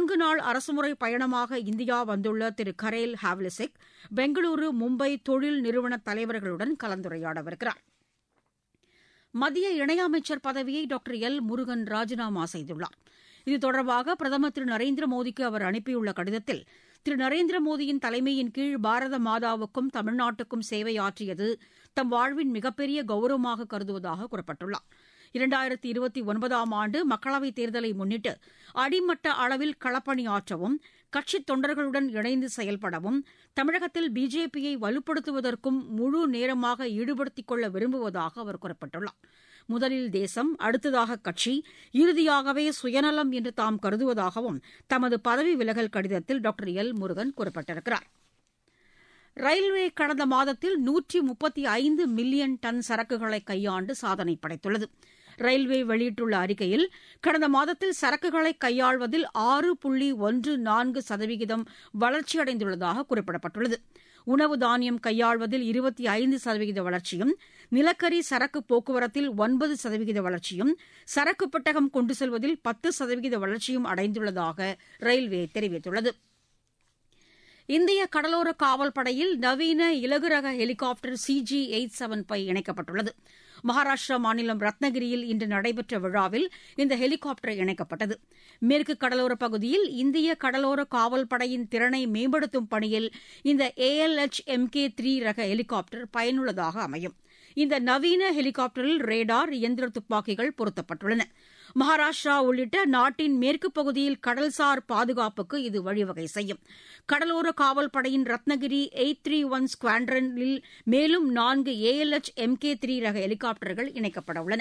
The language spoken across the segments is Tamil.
நான்கு நாள் அரசுமுறை பயணமாக இந்தியா வந்துள்ள திரு கரேல் ஹாவ்லிசிக் பெங்களூரு மும்பை தொழில் நிறுவன தலைவர்களுடன் கலந்துரையாடவிருக்கிறார் மத்திய இணையமைச்சர் பதவியை டாக்டர் எல் முருகன் ராஜினாமா செய்துள்ளார் இது தொடர்பாக பிரதமர் திரு நரேந்திர மோடிக்கு அவர் அனுப்பியுள்ள கடிதத்தில் திரு நரேந்திர மோடியின் தலைமையின் கீழ் பாரத மாதாவுக்கும் தமிழ்நாட்டுக்கும் சேவையாற்றியது தம் வாழ்வின் மிகப்பெரிய கௌரவமாக கருதுவதாக கூறப்பட்டுள்ளார் இரண்டாயிரத்தி இருபத்தி ஒன்பதாம் ஆண்டு மக்களவைத் தேர்தலை முன்னிட்டு அடிமட்ட அளவில் களப்பணியாற்றவும் கட்சித் தொண்டர்களுடன் இணைந்து செயல்படவும் தமிழகத்தில் பிஜேபியை வலுப்படுத்துவதற்கும் முழு நேரமாக ஈடுபடுத்திக் கொள்ள விரும்புவதாக அவர் குறிப்பிட்டுள்ளார் முதலில் தேசம் அடுத்ததாக கட்சி இறுதியாகவே சுயநலம் என்று தாம் கருதுவதாகவும் தமது பதவி விலகல் கடிதத்தில் டாக்டர் எல் முருகன் குறிப்பிட்டிருக்கிறார் ரயில்வே கடந்த மாதத்தில் நூற்றி முப்பத்தி ஐந்து மில்லியன் டன் சரக்குகளை கையாண்டு சாதனை படைத்துள்ளது ரயில்வே வெளியிட்டுள்ள அறிக்கையில் கடந்த மாதத்தில் சரக்குகளை கையாள்வதில் ஆறு புள்ளி ஒன்று நான்கு சதவிகிதம் வளர்ச்சியடைந்துள்ளதாக குறிப்பிடப்பட்டுள்ளது உணவு தானியம் கையாள்வதில் இருபத்தி ஐந்து சதவிகித வளர்ச்சியும் நிலக்கரி சரக்கு போக்குவரத்தில் ஒன்பது சதவிகித வளர்ச்சியும் சரக்கு பெட்டகம் கொண்டு செல்வதில் பத்து சதவிகித வளர்ச்சியும் அடைந்துள்ளதாக ரயில்வே தெரிவித்துள்ளது இந்திய கடலோர காவல் படையில் நவீன இலகு ரக ஹெலிகாப்டர் சிஜி எயிட் செவன் பை இணைக்கப்பட்டுள்ளது மகாராஷ்டிரா மாநிலம் ரத்னகிரியில் இன்று நடைபெற்ற விழாவில் இந்த ஹெலிகாப்டர் இணைக்கப்பட்டது மேற்கு கடலோர பகுதியில் இந்திய கடலோர காவல் படையின் திறனை மேம்படுத்தும் பணியில் இந்த ஏஎல்எச் எம்கே த்ரீ ரக ஹெலிகாப்டர் பயனுள்ளதாக அமையும் இந்த நவீன ஹெலிகாப்டரில் ரேடார் இயந்திர துப்பாக்கிகள் பொருத்தப்பட்டுள்ளன மகாராஷ்டிரா உள்ளிட்ட நாட்டின் மேற்கு பகுதியில் கடல்சார் பாதுகாப்புக்கு இது வழிவகை செய்யும் கடலோர காவல் படையின் ரத்னகிரி எயிட் த்ரீ ஒன் ஸ்குவாட்ரனில் மேலும் நான்கு ஏஎல்எச் எம்கே த்ரீ ரக ஹெலிகாப்டர்கள் இணைக்கப்பட உள்ளன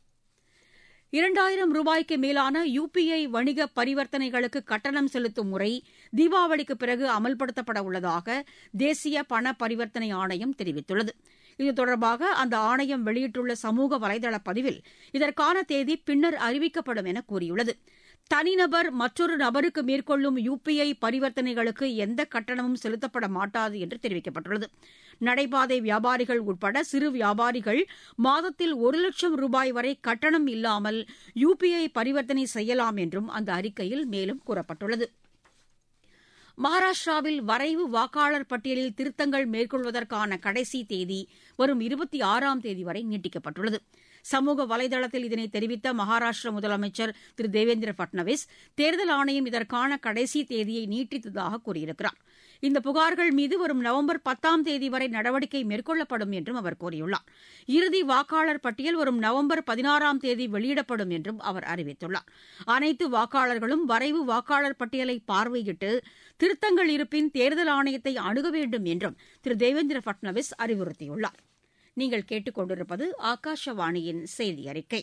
இரண்டாயிரம் ரூபாய்க்கு மேலான யுபிஐ வணிக பரிவர்த்தனைகளுக்கு கட்டணம் செலுத்தும் முறை தீபாவளிக்கு பிறகு அமல்படுத்தப்பட உள்ளதாக தேசிய பண பரிவர்த்தனை ஆணையம் தெரிவித்துள்ளது இது தொடர்பாக அந்த ஆணையம் வெளியிட்டுள்ள சமூக வலைதள பதிவில் இதற்கான தேதி பின்னர் அறிவிக்கப்படும் என கூறியுள்ளது தனிநபர் மற்றொரு நபருக்கு மேற்கொள்ளும் யுபிஐ பரிவர்த்தனைகளுக்கு எந்த கட்டணமும் செலுத்தப்பட மாட்டாது என்று தெரிவிக்கப்பட்டுள்ளது நடைபாதை வியாபாரிகள் உட்பட சிறு வியாபாரிகள் மாதத்தில் ஒரு லட்சம் ரூபாய் வரை கட்டணம் இல்லாமல் யுபிஐ பரிவர்த்தனை செய்யலாம் என்றும் அந்த அறிக்கையில் மேலும் கூறப்பட்டுள்ளது மகாராஷ்டிராவில் வரைவு வாக்காளர் பட்டியலில் திருத்தங்கள் மேற்கொள்வதற்கான கடைசி தேதி வரும் இருபத்தி ஆறாம் தேதி வரை நீட்டிக்கப்பட்டுள்ளது சமூக வலைதளத்தில் இதனை தெரிவித்த மகாராஷ்டிர முதலமைச்சர் திரு தேவேந்திர பட்னவிஸ் தேர்தல் ஆணையம் இதற்கான கடைசி தேதியை நீட்டித்ததாக கூறியிருக்கிறார் இந்த புகார்கள் மீது வரும் நவம்பர் பத்தாம் தேதி வரை நடவடிக்கை மேற்கொள்ளப்படும் என்றும் அவர் கூறியுள்ளார் இறுதி வாக்காளர் பட்டியல் வரும் நவம்பர் பதினாறாம் தேதி வெளியிடப்படும் என்றும் அவர் அறிவித்துள்ளார் அனைத்து வாக்காளர்களும் வரைவு வாக்காளர் பட்டியலை பார்வையிட்டு திருத்தங்கள் இருப்பின் தேர்தல் ஆணையத்தை அணுக வேண்டும் என்றும் திரு தேவேந்திர பட்னவிஸ் அறிவுறுத்தியுள்ளார் நீங்கள் கேட்டுக்கொண்டிருப்பது ஆகாஷவாணியின் செய்தி அறிக்கை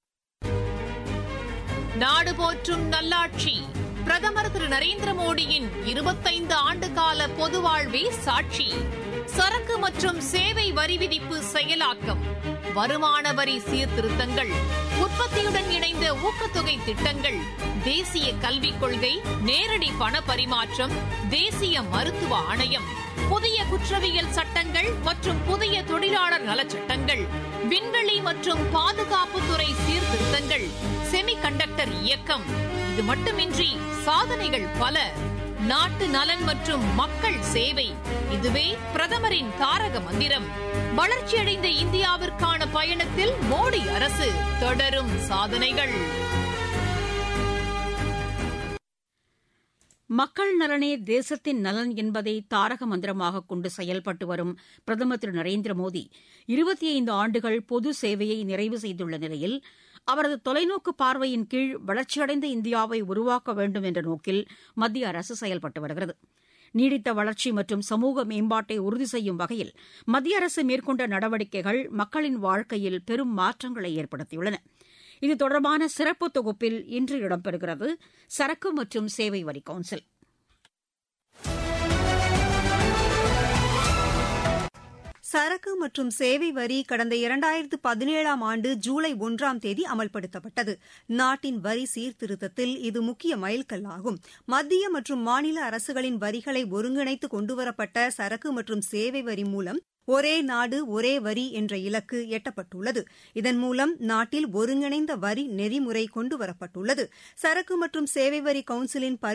நாடு போற்றும் நல்லாட்சி பிரதமர் திரு நரேந்திர மோடியின் இருபத்தைந்து ஆண்டு கால பொது வாழ்வே சாட்சி சரக்கு மற்றும் சேவை வரி விதிப்பு செயலாக்கம் வருமான வரி சீர்திருத்தங்கள் உற்பத்தியுடன் இணைந்த ஊக்கத்தொகை திட்டங்கள் தேசிய கல்விக் கொள்கை நேரடி பண பரிமாற்றம் தேசிய மருத்துவ ஆணையம் புதிய குற்றவியல் சட்டங்கள் மற்றும் புதிய தொழிலாளர் நலச்சட்டங்கள் விண்வெளி மற்றும் பாதுகாப்புத்துறை சீர்திருத்தங்கள் செமி கண்டக்டர் இயக்கம் இது மட்டுமின்றி சாதனைகள் பல நாட்டு நலன் மற்றும் மக்கள் சேவை இதுவே பிரதமரின் தாரக மந்திரம் வளர்ச்சியடைந்த இந்தியாவிற்கான பயணத்தில் மோடி அரசு தொடரும் சாதனைகள் மக்கள் நலனே தேசத்தின் நலன் என்பதை தாரக மந்திரமாக கொண்டு செயல்பட்டு வரும் பிரதமர் திரு நரேந்திர மோடி இருபத்தி ஐந்து ஆண்டுகள் பொது சேவையை நிறைவு செய்துள்ள நிலையில் அவரது தொலைநோக்கு பார்வையின் கீழ் வளர்ச்சியடைந்த இந்தியாவை உருவாக்க வேண்டும் என்ற நோக்கில் மத்திய அரசு செயல்பட்டு வருகிறது நீடித்த வளர்ச்சி மற்றும் சமூக மேம்பாட்டை உறுதி செய்யும் வகையில் மத்திய அரசு மேற்கொண்ட நடவடிக்கைகள் மக்களின் வாழ்க்கையில் பெரும் மாற்றங்களை ஏற்படுத்தியுள்ளன இது தொடர்பான சிறப்பு தொகுப்பில் இன்று இடம்பெறுகிறது சரக்கு மற்றும் சேவை வரி கவுன்சில் சரக்கு மற்றும் சேவை வரி கடந்த இரண்டாயிரத்து பதினேழாம் ஆண்டு ஜூலை ஒன்றாம் தேதி அமல்படுத்தப்பட்டது நாட்டின் வரி சீர்திருத்தத்தில் இது முக்கிய மைல்கல்லாகும் மத்திய மற்றும் மாநில அரசுகளின் வரிகளை ஒருங்கிணைத்து கொண்டுவரப்பட்ட சரக்கு மற்றும் சேவை வரி மூலம் ஒரே நாடு ஒரே வரி என்ற இலக்கு எட்டப்பட்டுள்ளது இதன் மூலம் நாட்டில் ஒருங்கிணைந்த வரி நெறிமுறை கொண்டுவரப்பட்டுள்ளது சரக்கு மற்றும் சேவை வரி கவுன்சிலின்